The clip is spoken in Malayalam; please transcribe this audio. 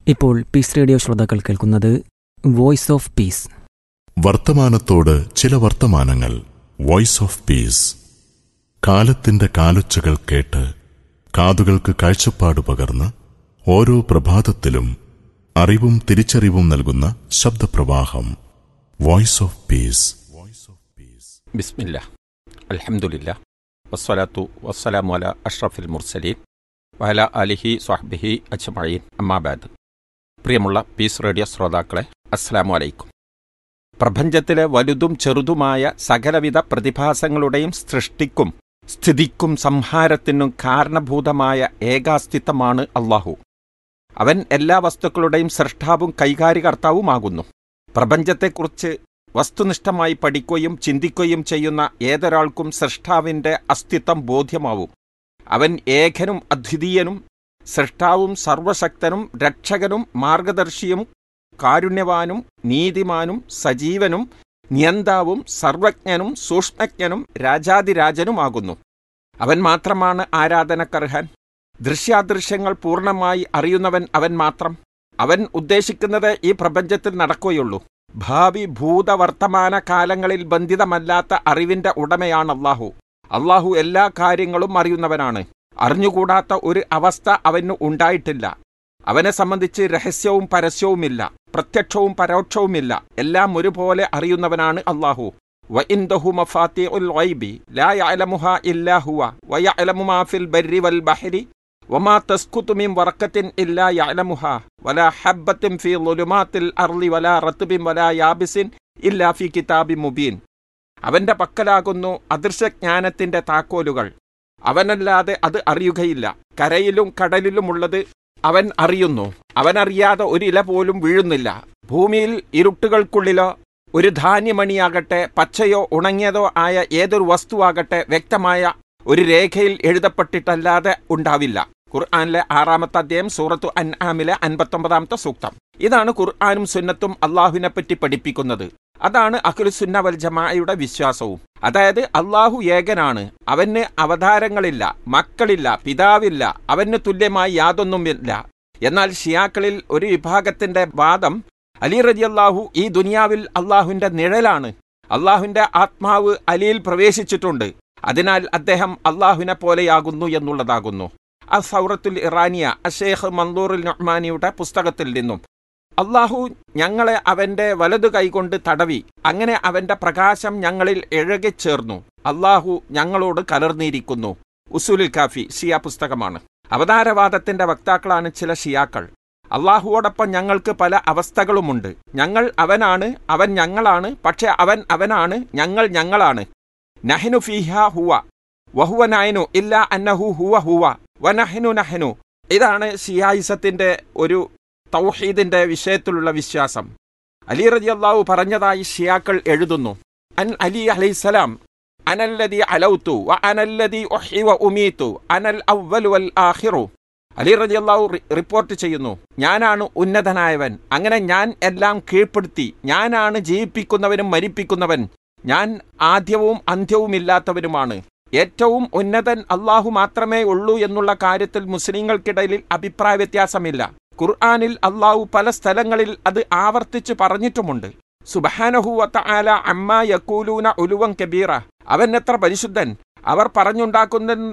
ഇപ്പോൾ പീസ് റേഡിയോ ശ്രോതാക്കൾ കേൾക്കുന്നത് വോയിസ് ഓഫ് പീസ് വർത്തമാനത്തോട് ചില വർത്തമാനങ്ങൾ വോയിസ് ഓഫ് പീസ് കാലത്തിന്റെ കാലൊച്ചകൾ കേട്ട് കാതുകൾക്ക് കാഴ്ചപ്പാട് പകർന്ന് ഓരോ പ്രഭാതത്തിലും അറിവും തിരിച്ചറിവും നൽകുന്ന ശബ്ദപ്രവാഹം voice of peace voice of peace ബിസ്മില്ല അൽഹംദുലില്ല വസ്സലാത്തു വസ്സലാമു അല അഷ്റഫിൽ മുർസലീൻ വഅല അലിഹി സ്വഹ്ബിഹി അജ്മഈൻ അമ്മാബാദ് പ്രിയമുള്ള പീസ് റേഡിയോ ശ്രോതാക്കളെ അസ്സലാമു അലൈക്കും പ്രപഞ്ചത്തിലെ വലുതും ചെറുതുമായ സകലവിധ പ്രതിഭാസങ്ങളുടെയും സൃഷ്ടിക്കും സ്ഥിതിക്കും സംഹാരത്തിനും കാരണഭൂതമായ ഏകാസ്തിത്വമാണ് അള്ളാഹു അവൻ എല്ലാ വസ്തുക്കളുടെയും സൃഷ്ടാവും കൈകാര്യകർത്താവുമാകുന്നു പ്രപഞ്ചത്തെക്കുറിച്ച് വസ്തുനിഷ്ഠമായി പഠിക്കുകയും ചിന്തിക്കുകയും ചെയ്യുന്ന ഏതൊരാൾക്കും സൃഷ്ടാവിന്റെ അസ്തിത്വം ബോധ്യമാവും അവൻ ഏകനും അദ്വിതീയനും സൃഷ്ടാവും സർവശക്തനും രക്ഷകനും മാർഗദർശിയും കാരുണ്യവാനും നീതിമാനും സജീവനും നിയന്താവും സർവജ്ഞനും സൂക്ഷ്മജ്ഞനും രാജാതിരാജനുമാകുന്നു അവൻ മാത്രമാണ് ആരാധനക്കർഹൻ ദൃശ്യാദൃശ്യങ്ങൾ പൂർണ്ണമായി അറിയുന്നവൻ അവൻ മാത്രം അവൻ ഉദ്ദേശിക്കുന്നത് ഈ പ്രപഞ്ചത്തിൽ നടക്കുകയുള്ളൂ ഭാവി ഭൂതവർത്തമാന കാലങ്ങളിൽ ബന്ധിതമല്ലാത്ത അറിവിന്റെ ഉടമയാണ് അള്ളാഹു അള്ളാഹു എല്ലാ കാര്യങ്ങളും അറിയുന്നവനാണ് അറിഞ്ഞുകൂടാത്ത ഒരു അവസ്ഥ അവന് ഉണ്ടായിട്ടില്ല അവനെ സംബന്ധിച്ച് രഹസ്യവും പരസ്യവുമില്ല പ്രത്യക്ഷവും പരോക്ഷവുമില്ല എല്ലാം ഒരുപോലെ അറിയുന്നവനാണ് അള്ളാഹു വഇൻദഹു മഫാത്തിഉൽ ഗൈബി ലാ യഅലമുഹാ ഇല്ലാ ഹുവ വയഅലമു മാ ഫിൽ ബർരി വൽ ബഹരി വമാ തസ്കുതു മിൻ വറക്കത്തിൻ ഇല്ലാ യഅലമുഹാ വലാ ഹബ്ബത്തിൻ ഫീ ളുലുമാത്തിൽ അർളി വലാ റത്ബിൻ വലാ യാബിസിൻ ഇല്ലാ ഫീ കിതാബിൻ മുബീൻ അവന്റെ പക്കലാകുന്നു അദൃശ്യജ്ഞാനത്തിന്റെ താക്കോലുകൾ അവനല്ലാതെ അത് അറിയുകയില്ല കരയിലും കടലിലുമുള്ളത് അവൻ അറിയുന്നു അവനറിയാതെ ഒരു ഇല പോലും വീഴുന്നില്ല ഭൂമിയിൽ ഇരുട്ടുകൾക്കുള്ളിലോ ഒരു ധാന്യമണിയാകട്ടെ പച്ചയോ ഉണങ്ങിയതോ ആയ ഏതൊരു വസ്തുവാകട്ടെ വ്യക്തമായ ഒരു രേഖയിൽ എഴുതപ്പെട്ടിട്ടല്ലാതെ ഉണ്ടാവില്ല ഖുർആാനിലെ ആറാമത്തെ അധ്യായം സൂറത്തു അൻആമിലെ അൻപത്തൊമ്പതാമത്തെ സൂക്തം ഇതാണ് ഖുർആാനും സുന്നത്തും അള്ളാഹുവിനെ പറ്റി പഠിപ്പിക്കുന്നത് അതാണ് അഖിലുസുന്ന വൽ ജമാഅയുടെ വിശ്വാസവും അതായത് അള്ളാഹു ഏകനാണ് അവന് അവതാരങ്ങളില്ല മക്കളില്ല പിതാവില്ല അവന് തുല്യമായി യാതൊന്നുമില്ല എന്നാൽ ഷിയാക്കളിൽ ഒരു വിഭാഗത്തിന്റെ വാദം അലി റതി അള്ളാഹു ഈ ദുനിയാവിൽ അള്ളാഹുവിന്റെ നിഴലാണ് അള്ളാഹുവിന്റെ ആത്മാവ് അലിയിൽ പ്രവേശിച്ചിട്ടുണ്ട് അതിനാൽ അദ്ദേഹം അള്ളാഹുവിനെ പോലെയാകുന്നു എന്നുള്ളതാകുന്നു അ സൗറത്തുൽ ഇറാനിയ അഷേഖ് മന്ദൂറുൽ നൊഹ്മാനിയുടെ പുസ്തകത്തിൽ നിന്നും അള്ളാഹു ഞങ്ങളെ അവന്റെ വലതു കൈകൊണ്ട് തടവി അങ്ങനെ അവന്റെ പ്രകാശം ഞങ്ങളിൽ ഇഴകിച്ചേർന്നു അള്ളാഹു ഞങ്ങളോട് കലർന്നിരിക്കുന്നു ഉസൂലുൽ കാഫി ഷിയ പുസ്തകമാണ് അവതാരവാദത്തിന്റെ വക്താക്കളാണ് ചില ഷിയാക്കൾ അള്ളാഹുവോടൊപ്പം ഞങ്ങൾക്ക് പല അവസ്ഥകളുമുണ്ട് ഞങ്ങൾ അവനാണ് അവൻ ഞങ്ങളാണ് പക്ഷെ അവൻ അവനാണ് ഞങ്ങൾ ഞങ്ങളാണ് നഹ്നു ഫീഹ ഹുവ വഹുവ നയനു ഇല്ല അന്നഹു ഹുവ ഹുവ വനഹ്നു നഹ്നു ഇതാണ് ഷിയായിസത്തിന്റെ ഒരു തൗഹീദിന്റെ വിഷയത്തിലുള്ള വിശ്വാസം അലി റതി അള്ളാഹു പറഞ്ഞതായി ഷിയാക്കൾ എഴുതുന്നു അൻ അലി അലൈസലാം അനല്ലതി അലൗത്തു വ അനല്ലതി ഒഹി വ ഉമീത്തു അനൽ അവ്വലു വൽ ആഖിറു അലി റതി അള്ളാഹു റിപ്പോർട്ട് ചെയ്യുന്നു ഞാനാണ് ഉന്നതനായവൻ അങ്ങനെ ഞാൻ എല്ലാം കീഴ്പ്പെടുത്തി ഞാനാണ് ജീവിപ്പിക്കുന്നവനും മരിപ്പിക്കുന്നവൻ ഞാൻ ആദ്യവും അന്ത്യവുമില്ലാത്തവനുമാണ് ഏറ്റവും ഉന്നതൻ അള്ളാഹു മാത്രമേ ഉള്ളൂ എന്നുള്ള കാര്യത്തിൽ മുസ്ലിങ്ങൾക്കിടയിൽ അഭിപ്രായ വ്യത്യാസമില്ല ഖുർആാനിൽ അള്ളാഹു പല സ്ഥലങ്ങളിൽ അത് ആവർത്തിച്ച് പറഞ്ഞിട്ടുമുണ്ട് സുബഹാനഹുവത്ത ആല അമ്മ യക്കൂലൂന ഉലുവൻ കബീറ അവൻ എത്ര പരിശുദ്ധൻ അവർ പറഞ്ഞുണ്ടാക്കുന്ന